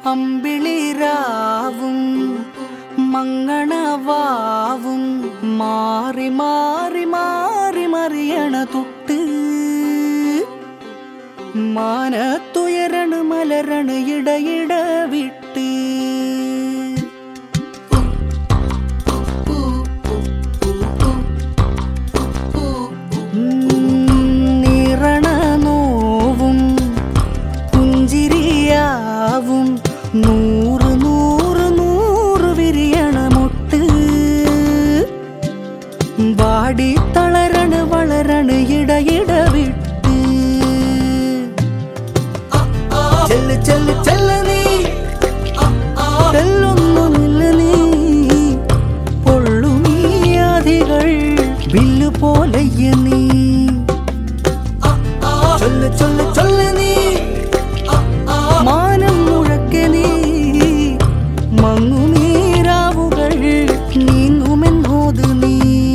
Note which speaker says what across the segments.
Speaker 1: അമ്പിളിരാവും മങ്ങണവാവും മാറി മാറി മാറി മറിയണ തൊട്ട് മാനത്തുയരണ മലരണ ഇടയിട വിട്ട് നിറണ നോവും പുഞ്ചിരിയാവും നൂറ് നൂറ് നൂറ് വിരിയണ മുട്ട് വാടി തളരണ വളരണ ഇടയിട വിട്ട് ചെല്ല് ചെല്ല് ചെല്ല് നീ ചെല്ലൊന്നു നില്ല നീ പൊള്ളുമീയാദികൾ വില്ലു പോലെയ്യ നീ ചൊല്ല് ചൊല്ല് ചൊല്ല് നീ മാനം മുഴക്കെ നീ മങ്ങുനീരാവുകൾ നീങ്ങുമെന്നോത് നീ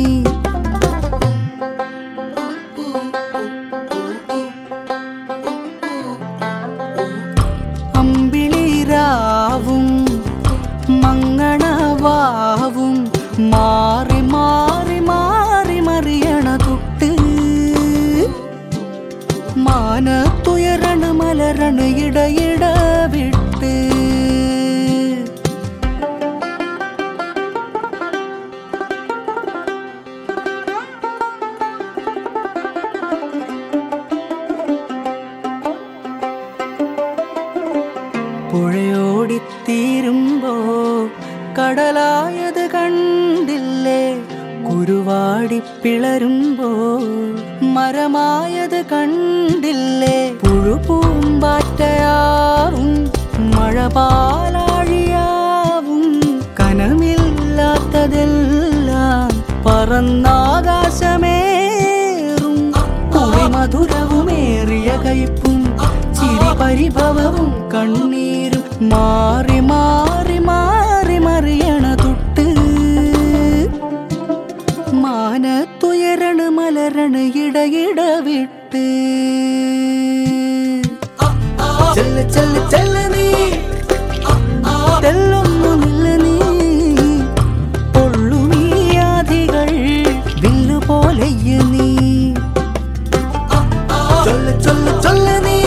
Speaker 1: അമ്പിളിരാവും മങ്ങണവാവും മാറി മാറി മാറി മറിയണ തൊട്ട് മാനത്തുയരണ മലരണ ഇടയിട വിട്ട് പുഴയോടിത്തീരുമ്പോ കടലായത് കണ്ടില്ലേ കുരുവാടി പിളരുമ്പോ മരമായത് കണ്ടില്ലേ പുഴുപൂമ്പാറ്റയാവും മഴപാലാഴിയാവും കനമില്ലാത്തതെല്ലാം പറന്നാകാശമേറും കുളിമധുരവുമേറിയ കയ്പും ചിരി പരിഭവവും കണ്ണീരും മാറി മാറി മാറി മറിയണ തൊട്ട് മാനത്തുയരണ മലരണ ഇടയിട വിട്ട് ചെല്ല് ചെല്ല് ചെല്ല് നീ തെല്ലൊന്നു നില്ല നീ പൊള്ളുമീയാദികൾ വില്ലു പോലെയ്യ നീ ചൊല്ല് ചൊല്ല് ചൊല്ല് നീ